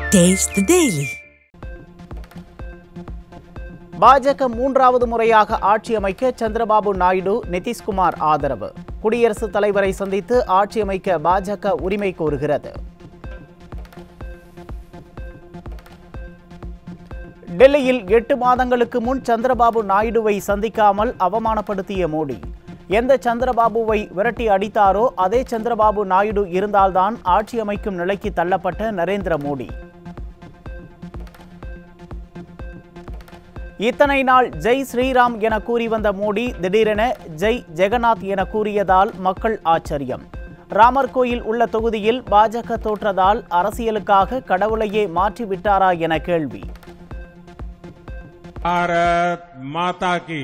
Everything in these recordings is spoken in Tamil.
Taste the Daily. பாஜக மூன்றாவது முறையாக ஆட்சி அமைக்க சந்திரபாபு நாயுடு நிதிஷ்குமார் ஆதரவு குடியரசுத் தலைவரை சந்தித்து ஆட்சி அமைக்க பாஜக உரிமை கோருகிறது டெல்லியில் எட்டு மாதங்களுக்கு முன் சந்திரபாபு நாயுடுவை சந்திக்காமல் அவமானப்படுத்திய மோடி எந்த சந்திரபாபுவை விரட்டி அடித்தாரோ அதே சந்திரபாபு நாயுடு இருந்தால்தான் ஆட்சி அமைக்கும் நிலைக்கு தள்ளப்பட்ட நரேந்திர மோடி இத்தனை நாள் ஜெய் ஸ்ரீராம் என கூறி வந்த மோடி திடீரென ஜெய் ஜெகநாத் என கூறியதால் மக்கள் ஆச்சரியம் ராமர் கோயில் உள்ள தொகுதியில் பாஜக தோற்றதால் அரசியலுக்காக கடவுளையே மாற்றி விட்டாரா என கேள்வி भारत माता की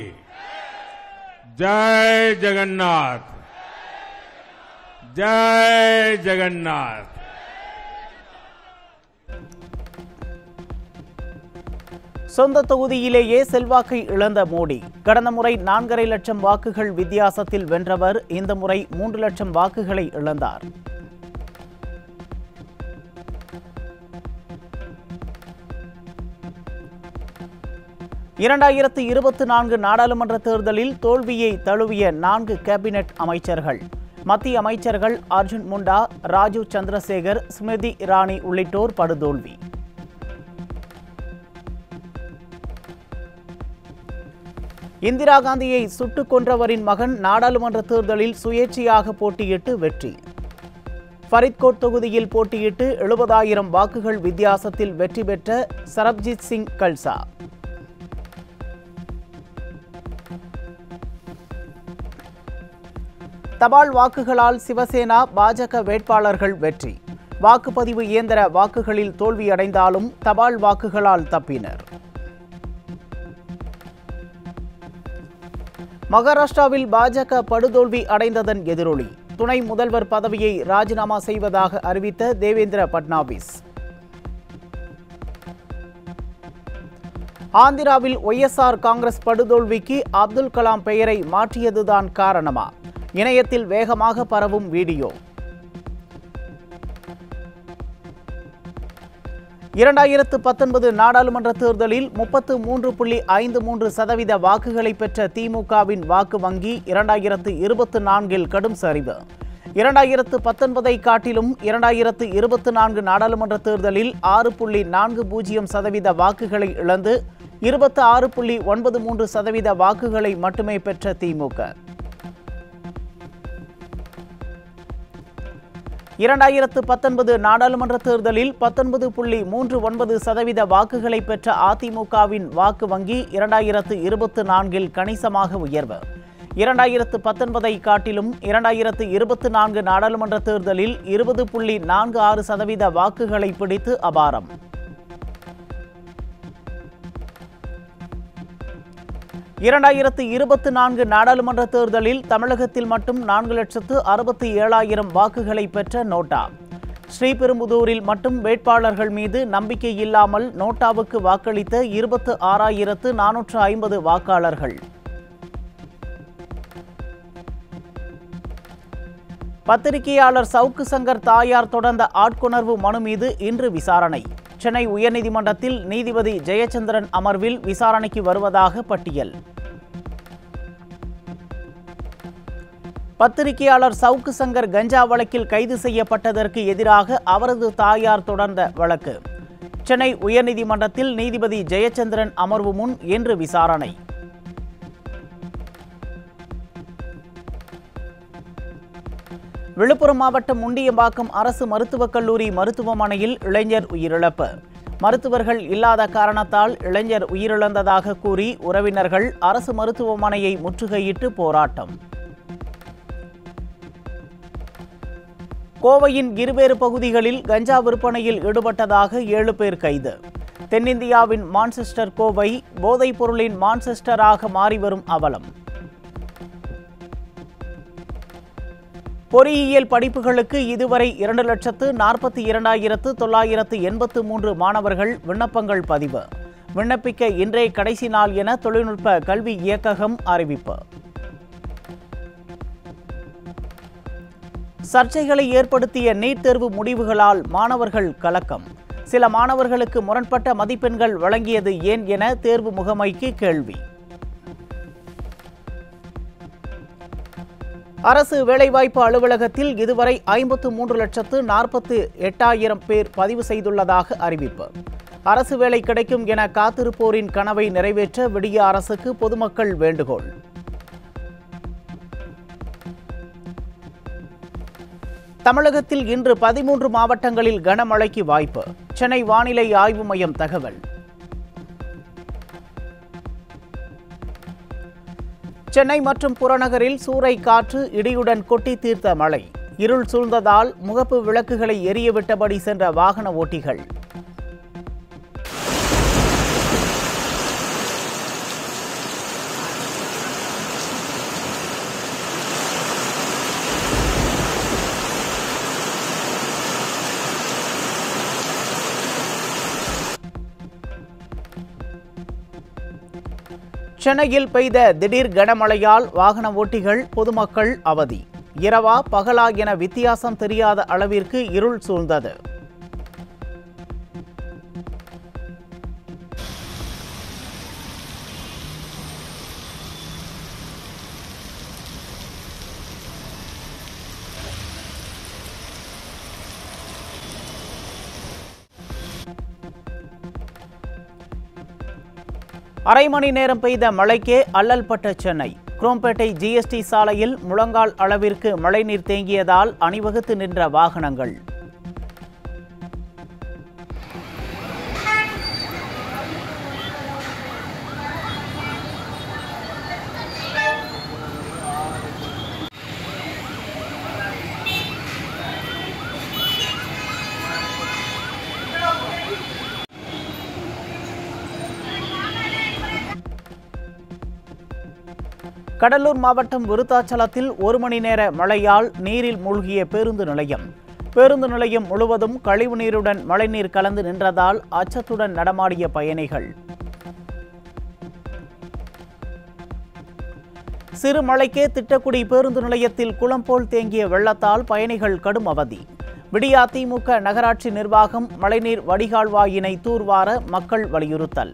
जय जगन्नाथ जय जगन्नाथ சொந்த தொகுதியிலேயே செல்வாக்கை இழந்த மோடி கடந்த முறை நான்கரை லட்சம் வாக்குகள் வித்தியாசத்தில் வென்றவர் இந்த முறை மூன்று லட்சம் வாக்குகளை இழந்தார் இரண்டாயிரத்து இருபத்தி நான்கு நாடாளுமன்ற தேர்தலில் தோல்வியை தழுவிய நான்கு கேபினெட் அமைச்சர்கள் மத்திய அமைச்சர்கள் அர்ஜுன் முண்டா ராஜீவ் சந்திரசேகர் ஸ்மிருதி இரானி உள்ளிட்டோர் படுதோல்வி இந்திரா காந்தியை சுட்டுக் கொன்றவரின் மகன் நாடாளுமன்ற தேர்தலில் சுயேட்சையாக போட்டியிட்டு வெற்றி ஃபரித்கோட் தொகுதியில் போட்டியிட்டு எழுபதாயிரம் வாக்குகள் வித்தியாசத்தில் வெற்றி பெற்ற சரப்ஜித் சிங் கல்சா தபால் வாக்குகளால் சிவசேனா பாஜக வேட்பாளர்கள் வெற்றி வாக்குப்பதிவு இயந்திர வாக்குகளில் தோல்வியடைந்தாலும் தபால் வாக்குகளால் தப்பினர் மகாராஷ்டிராவில் பாஜக படுதோல்வி அடைந்ததன் எதிரொலி துணை முதல்வர் பதவியை ராஜினாமா செய்வதாக அறிவித்த தேவேந்திர பட்னாவிஸ் ஆந்திராவில் ஒய்எஸ்ஆர் காங்கிரஸ் படுதோல்விக்கு அப்துல் கலாம் பெயரை மாற்றியதுதான் காரணமா இணையத்தில் வேகமாக பரவும் வீடியோ இரண்டாயிரத்து பத்தொன்பது நாடாளுமன்ற தேர்தலில் முப்பத்து மூன்று புள்ளி ஐந்து மூன்று சதவீத வாக்குகளை பெற்ற திமுகவின் வாக்கு வங்கி இரண்டாயிரத்து இருபத்தி நான்கில் கடும் சரிவு இரண்டாயிரத்து பத்தொன்பதை காட்டிலும் இரண்டாயிரத்து இருபத்தி நான்கு நாடாளுமன்ற தேர்தலில் ஆறு புள்ளி நான்கு பூஜ்ஜியம் சதவீத வாக்குகளை இழந்து இருபத்தி ஆறு புள்ளி ஒன்பது மூன்று சதவீத வாக்குகளை மட்டுமே பெற்ற திமுக இரண்டாயிரத்து பத்தொன்பது நாடாளுமன்ற தேர்தலில் பத்தொன்பது புள்ளி மூன்று ஒன்பது சதவீத வாக்குகளை பெற்ற அதிமுகவின் வாக்கு வங்கி இரண்டாயிரத்து இருபத்தி நான்கில் கணிசமாக உயர்வு இரண்டாயிரத்து பத்தொன்பதை காட்டிலும் இரண்டாயிரத்து இருபத்தி நான்கு நாடாளுமன்ற தேர்தலில் இருபது புள்ளி நான்கு ஆறு சதவீத வாக்குகளை பிடித்து அபாரம் இரண்டாயிரத்து இருபத்தி நான்கு நாடாளுமன்ற தேர்தலில் தமிழகத்தில் மட்டும் நான்கு லட்சத்து அறுபத்தி ஏழாயிரம் வாக்குகளை பெற்ற நோட்டா ஸ்ரீபெரும்புதூரில் மட்டும் வேட்பாளர்கள் மீது நம்பிக்கை இல்லாமல் நோட்டாவுக்கு வாக்களித்த இருபத்து ஆறாயிரத்து நானூற்று ஐம்பது வாக்காளர்கள் பத்திரிகையாளர் சவுக்கு சங்கர் தாயார் தொடர்ந்த ஆட்கொணர்வு மனு மீது இன்று விசாரணை சென்னை உயர்நீதிமன்றத்தில் நீதிபதி ஜெயச்சந்திரன் அமர்வில் விசாரணைக்கு வருவதாக பட்டியல் பத்திரிகையாளர் சவுக்கு சங்கர் கஞ்சா வழக்கில் கைது செய்யப்பட்டதற்கு எதிராக அவரது தாயார் தொடர்ந்த வழக்கு சென்னை உயர்நீதிமன்றத்தில் நீதிபதி ஜெயச்சந்திரன் அமர்வு முன் இன்று விசாரணை விழுப்புரம் மாவட்டம் முண்டியம்பாக்கம் அரசு மருத்துவக் கல்லூரி மருத்துவமனையில் இளைஞர் உயிரிழப்பு மருத்துவர்கள் இல்லாத காரணத்தால் இளைஞர் உயிரிழந்ததாக கூறி உறவினர்கள் அரசு மருத்துவமனையை முற்றுகையிட்டு போராட்டம் கோவையின் இருவேறு பகுதிகளில் கஞ்சா விற்பனையில் ஈடுபட்டதாக ஏழு பேர் கைது தென்னிந்தியாவின் மான்செஸ்டர் கோவை போதைப் பொருளின் மான்செஸ்டராக மாறி வரும் அவலம் பொறியியல் படிப்புகளுக்கு இதுவரை இரண்டு லட்சத்து நாற்பத்தி இரண்டாயிரத்து தொள்ளாயிரத்து எண்பத்து மூன்று மாணவர்கள் விண்ணப்பங்கள் பதிவு விண்ணப்பிக்க இன்றே கடைசி நாள் என தொழில்நுட்ப கல்வி இயக்ககம் அறிவிப்பு சர்ச்சைகளை ஏற்படுத்திய நீட் தேர்வு முடிவுகளால் மாணவர்கள் கலக்கம் சில மாணவர்களுக்கு முரண்பட்ட மதிப்பெண்கள் வழங்கியது ஏன் என தேர்வு முகமைக்கு கேள்வி அரசு வேலைவாய்ப்பு அலுவலகத்தில் இதுவரை ஐம்பத்து மூன்று லட்சத்து நாற்பத்து எட்டாயிரம் பேர் பதிவு செய்துள்ளதாக அறிவிப்பு அரசு வேலை கிடைக்கும் என காத்திருப்போரின் கனவை நிறைவேற்ற விடிய அரசுக்கு பொதுமக்கள் வேண்டுகோள் தமிழகத்தில் இன்று பதிமூன்று மாவட்டங்களில் கனமழைக்கு வாய்ப்பு சென்னை வானிலை ஆய்வு மையம் தகவல் சென்னை மற்றும் புறநகரில் சூறை காற்று இடியுடன் கொட்டி தீர்த்த மழை இருள் சூழ்ந்ததால் முகப்பு விளக்குகளை எரியவிட்டபடி சென்ற வாகன ஓட்டிகள் சென்னையில் பெய்த திடீர் கனமழையால் வாகன ஓட்டிகள் பொதுமக்கள் அவதி இரவா பகலா என வித்தியாசம் தெரியாத அளவிற்கு இருள் சூழ்ந்தது அரை மணி நேரம் பெய்த மழைக்கே அல்லல் பட்ட சென்னை குரோம்பேட்டை ஜிஎஸ்டி சாலையில் முழங்கால் அளவிற்கு மழைநீர் தேங்கியதால் அணிவகுத்து நின்ற வாகனங்கள் கடலூர் மாவட்டம் விருத்தாச்சலத்தில் ஒரு மணி நேர மழையால் நீரில் மூழ்கிய பேருந்து நிலையம் பேருந்து நிலையம் முழுவதும் கழிவு நீருடன் மழைநீர் கலந்து நின்றதால் அச்சத்துடன் நடமாடிய பயணிகள் சிறு மழைக்கே திட்டக்குடி பேருந்து நிலையத்தில் குளம் போல் தேங்கிய வெள்ளத்தால் பயணிகள் கடும் அவதி விடியா திமுக நகராட்சி நிர்வாகம் மழைநீர் வடிகால்வாயினை தூர்வார மக்கள் வலியுறுத்தல்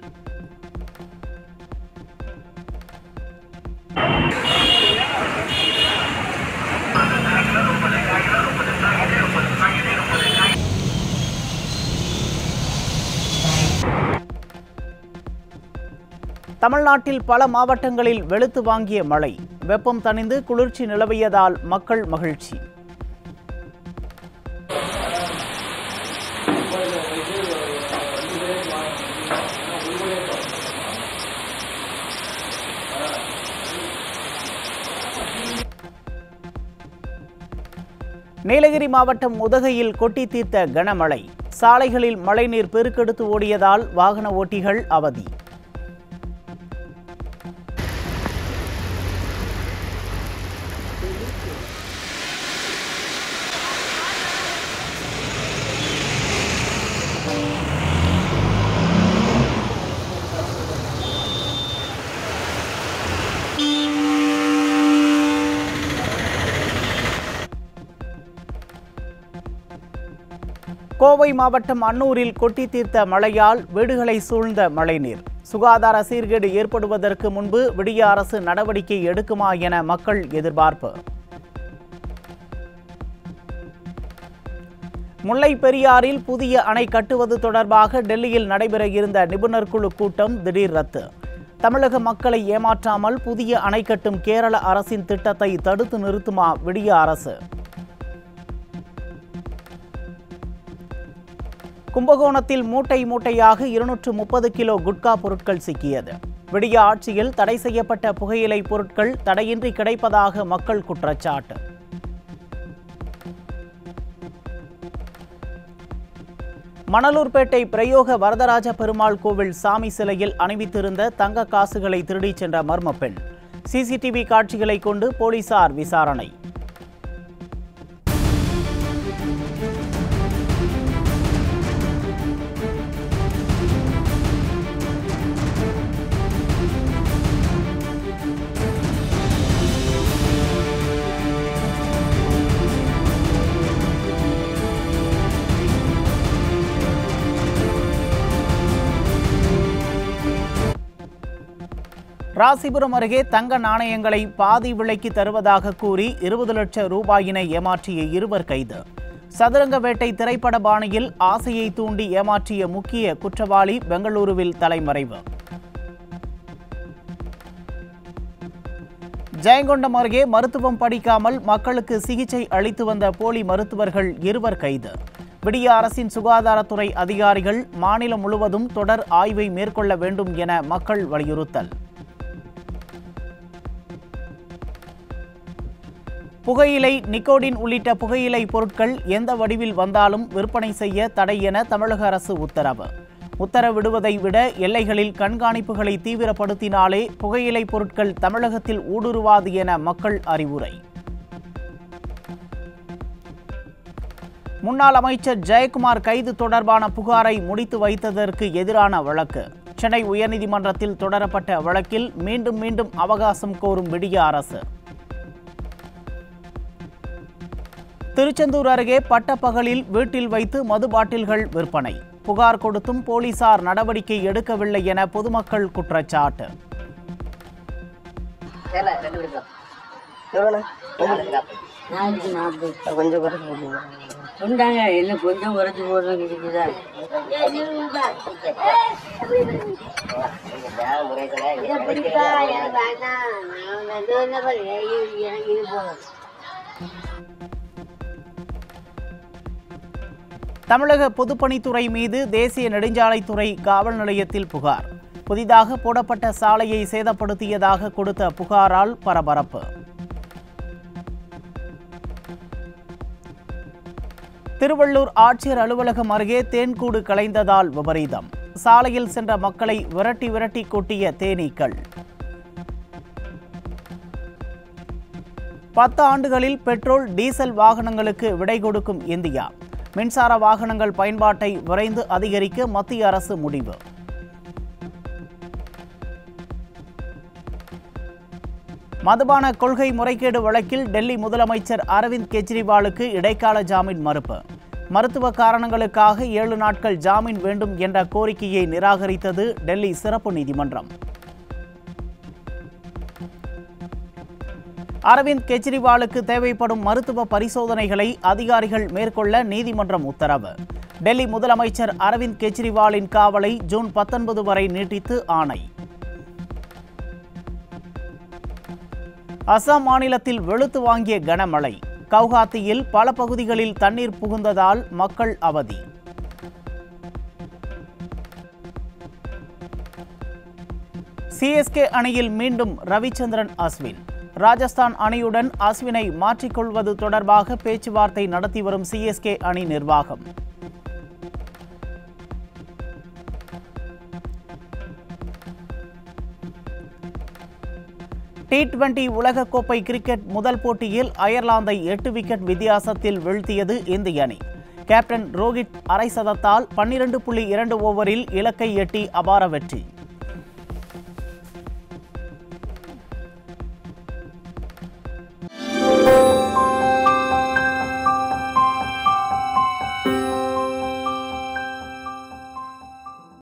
தமிழ்நாட்டில் பல மாவட்டங்களில் வெளுத்து வாங்கிய மழை வெப்பம் தணிந்து குளிர்ச்சி நிலவியதால் மக்கள் மகிழ்ச்சி நீலகிரி மாவட்டம் உதகையில் கொட்டி தீர்த்த கனமழை சாலைகளில் மழைநீர் பெருக்கெடுத்து ஓடியதால் வாகன ஓட்டிகள் அவதி கோவை மாவட்டம் அன்னூரில் கொட்டி தீர்த்த மழையால் வீடுகளை சூழ்ந்த மழைநீர் சுகாதார சீர்கேடு ஏற்படுவதற்கு முன்பு விடிய அரசு நடவடிக்கை எடுக்குமா என மக்கள் எதிர்பார்ப்பு முல்லை பெரியாறில் புதிய அணை கட்டுவது தொடர்பாக டெல்லியில் நடைபெற இருந்த நிபுணர் குழு கூட்டம் திடீர் ரத்து தமிழக மக்களை ஏமாற்றாமல் புதிய அணை கட்டும் கேரள அரசின் திட்டத்தை தடுத்து நிறுத்துமா விடிய அரசு கும்பகோணத்தில் மூட்டை மூட்டையாக இருநூற்று முப்பது கிலோ குட்கா பொருட்கள் சிக்கியது விடிய ஆட்சியில் தடை செய்யப்பட்ட புகையிலை பொருட்கள் தடையின்றி கிடைப்பதாக மக்கள் குற்றச்சாட்டு மணலூர்பேட்டை பிரயோக வரதராஜ பெருமாள் கோவில் சாமி சிலையில் அணிவித்திருந்த தங்க காசுகளை திருடிச் சென்ற மர்ம பெண் சிசிடிவி காட்சிகளை கொண்டு போலீசார் விசாரணை ராசிபுரம் அருகே தங்க நாணயங்களை பாதி விலைக்கு தருவதாக கூறி இருபது லட்சம் ரூபாயினை ஏமாற்றிய இருவர் கைது சதுரங்க வேட்டை திரைப்பட பாணியில் ஆசையை தூண்டி ஏமாற்றிய முக்கிய குற்றவாளி பெங்களூருவில் தலைமறைவு ஜெயங்கொண்டம் அருகே மருத்துவம் படிக்காமல் மக்களுக்கு சிகிச்சை அளித்து வந்த போலி மருத்துவர்கள் இருவர் கைது விடிய அரசின் சுகாதாரத்துறை அதிகாரிகள் மாநிலம் முழுவதும் தொடர் ஆய்வை மேற்கொள்ள வேண்டும் என மக்கள் வலியுறுத்தல் புகையிலை நிக்கோடின் உள்ளிட்ட புகையிலை பொருட்கள் எந்த வடிவில் வந்தாலும் விற்பனை செய்ய தடை என தமிழக அரசு உத்தரவு உத்தரவிடுவதை விட எல்லைகளில் கண்காணிப்புகளை தீவிரப்படுத்தினாலே புகையிலை பொருட்கள் தமிழகத்தில் ஊடுருவாது என மக்கள் அறிவுரை முன்னாள் அமைச்சர் ஜெயக்குமார் கைது தொடர்பான புகாரை முடித்து வைத்ததற்கு எதிரான வழக்கு சென்னை உயர்நீதிமன்றத்தில் தொடரப்பட்ட வழக்கில் மீண்டும் மீண்டும் அவகாசம் கோரும் விடிய அரசு திருச்செந்தூர் அருகே பட்டப்பகலில் வீட்டில் வைத்து மது பாட்டில்கள் விற்பனை புகார் கொடுத்தும் போலீசார் நடவடிக்கை எடுக்கவில்லை என பொதுமக்கள் குற்றச்சாட்டு நாளைக்கு நாற்பது கொஞ்சம் குறைச்சி போடுங்க சொன்னாங்க என்ன கொஞ்சம் குறைச்சி போடுறது இருக்குதா தமிழக பொதுப்பணித்துறை மீது தேசிய நெடுஞ்சாலைத்துறை காவல் நிலையத்தில் புகார் புதிதாக போடப்பட்ட சாலையை சேதப்படுத்தியதாக கொடுத்த புகாரால் பரபரப்பு திருவள்ளூர் ஆட்சியர் அலுவலகம் அருகே தேன்கூடு கலைந்ததால் விபரீதம் சாலையில் சென்ற மக்களை விரட்டி விரட்டி கொட்டிய தேனீக்கள் பத்து ஆண்டுகளில் பெட்ரோல் டீசல் வாகனங்களுக்கு விடை கொடுக்கும் இந்தியா மின்சார வாகனங்கள் பயன்பாட்டை விரைந்து அதிகரிக்க மத்திய அரசு முடிவு மதுபான கொள்கை முறைகேடு வழக்கில் டெல்லி முதலமைச்சர் அரவிந்த் கெஜ்ரிவாலுக்கு இடைக்கால ஜாமீன் மறுப்பு மருத்துவ காரணங்களுக்காக ஏழு நாட்கள் ஜாமீன் வேண்டும் என்ற கோரிக்கையை நிராகரித்தது டெல்லி சிறப்பு நீதிமன்றம் அரவிந்த் கெஜ்ரிவாலுக்கு தேவைப்படும் மருத்துவ பரிசோதனைகளை அதிகாரிகள் மேற்கொள்ள நீதிமன்றம் உத்தரவு டெல்லி முதலமைச்சர் அரவிந்த் கெஜ்ரிவாலின் காவலை ஜூன் பத்தொன்பது வரை நீட்டித்து ஆணை அசாம் மாநிலத்தில் வெளுத்து வாங்கிய கனமழை கவுஹாத்தியில் பல பகுதிகளில் தண்ணீர் புகுந்ததால் மக்கள் அவதி சிஎஸ்கே அணியில் மீண்டும் ரவிச்சந்திரன் அஸ்வின் ராஜஸ்தான் அணியுடன் அஸ்வினை மாற்றிக்கொள்வது தொடர்பாக பேச்சுவார்த்தை நடத்தி வரும் சிஎஸ்கே அணி நிர்வாகம் டி டுவெண்டி உலகக்கோப்பை கிரிக்கெட் முதல் போட்டியில் அயர்லாந்தை எட்டு விக்கெட் வித்தியாசத்தில் வீழ்த்தியது இந்திய அணி கேப்டன் ரோஹித் அரை சதத்தால் பன்னிரண்டு புள்ளி இரண்டு ஓவரில் இலக்கை எட்டி அபார வெற்றி